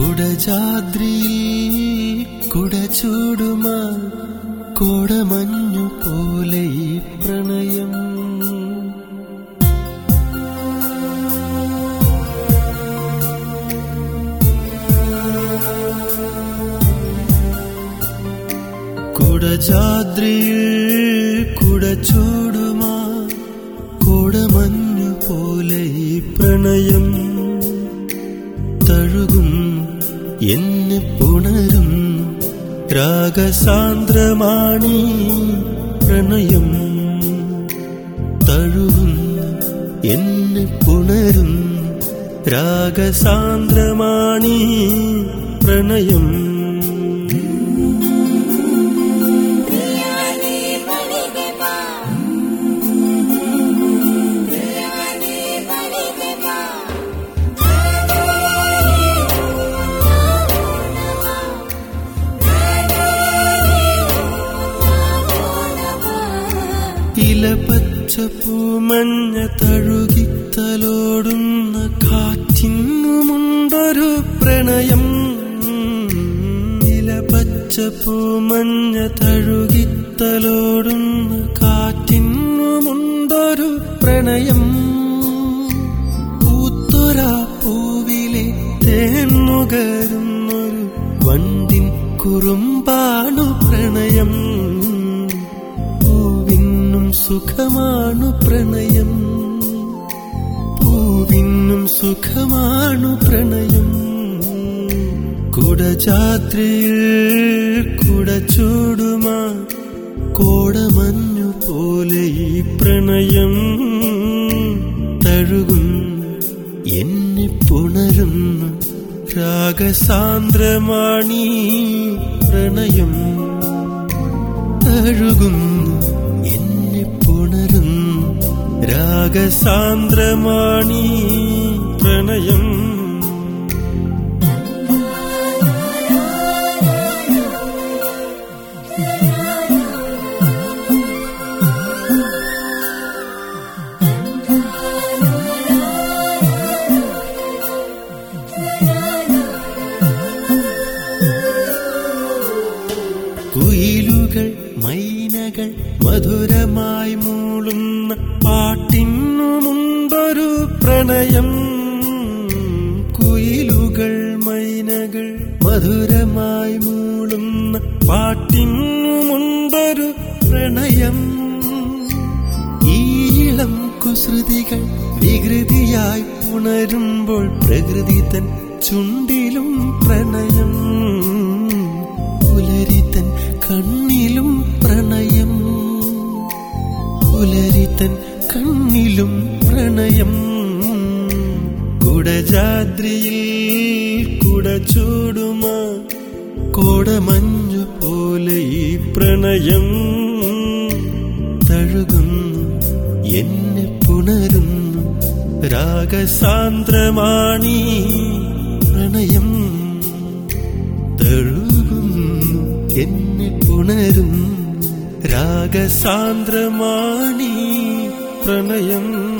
കുടജാദ്രിയിൽ കുട ചൂടുമാ കോടമഞ്ഞു പോലെ ഈ പ്രണയം കുടജാദ്രിയിൽ കുട ചൂടുമാ കോടമഞ്ഞു പോലെ ഈ പ്രണയം തഴുകും എന്നെ പുണരും രാഗസാന്ദ്രമാണി പ്രണയം തഴുകും എന്നെ പുണരും രാഗസാന്ദ്രമാണി പ്രണയം प्रियाने बलिगे बा प्रियाने बलिगे बा ഇലപച്ച പൂമഞ്ഞ തഴുകിത്തലോടുന്ന കാറ്റിനുമുണ്ടൊരു പ്രണയം ഇലപച്ച പൂമഞ്ഞ തഴുകിത്തലോടുന്ന കാറ്റിനുമുണ്ടൊരു പ്രണയം പൂത്തൊരാ പൂവിലെ തേന്നുകരുന്നൊരു വണ്ടിൻ കുറുമ്പാണു പ്രണയം പൂവിനും സുഖമാണു പ്രണയം പൂവിനും സുഖമാണു പ്രണയം കുടജാത്രിയിൽ കുട ചൂടുമാ കോടമഞ്ഞു പോലെ ഈ പ്രണയം തഴുകും എന്നെ പുണരുന്നു രാഗസാന്ദ്രമാണി പ്രണയം തഴുകുന്നു എന്നെ പുണരുന്നു രാഗസാന്ദ്രമാണി പ്രണയം കുയിലുകൾ മൈനകൾ മധുരമായി മൂളുന്ന പാട്ടിനുമുണ്ടൊരു പ്രണയം കുയിലുകൾ മൈനകൾ മധുരമായി മൂളുന്ന പാട്ടിനുമുണ്ടൊരു പ്രണയം ഈളം കുസൃതികൾ വികൃതിയായി പുണരുമ്പോൾ പ്രകൃതി തൻ ചുണ്ടിലും പ്രണയം പുലരിത്തൻ കണ്ണിലും പ്രണയം പുലരിത്തൻ കണ്ണിലും പ്രണയം കുടജാദ്രിയിൽ കുട ചൂടുമാ കോടമഞ്ഞു പോലെ ഈ പ്രണയം തഴുകുന്നു എന്നെ പുണരുന്നു രാഗസാന്ദ്രമാണി പ്രണയം തഴുകുന്നു എന്നെ പുണരും രാഗസാന്ദ്രമാണി പ്രണയം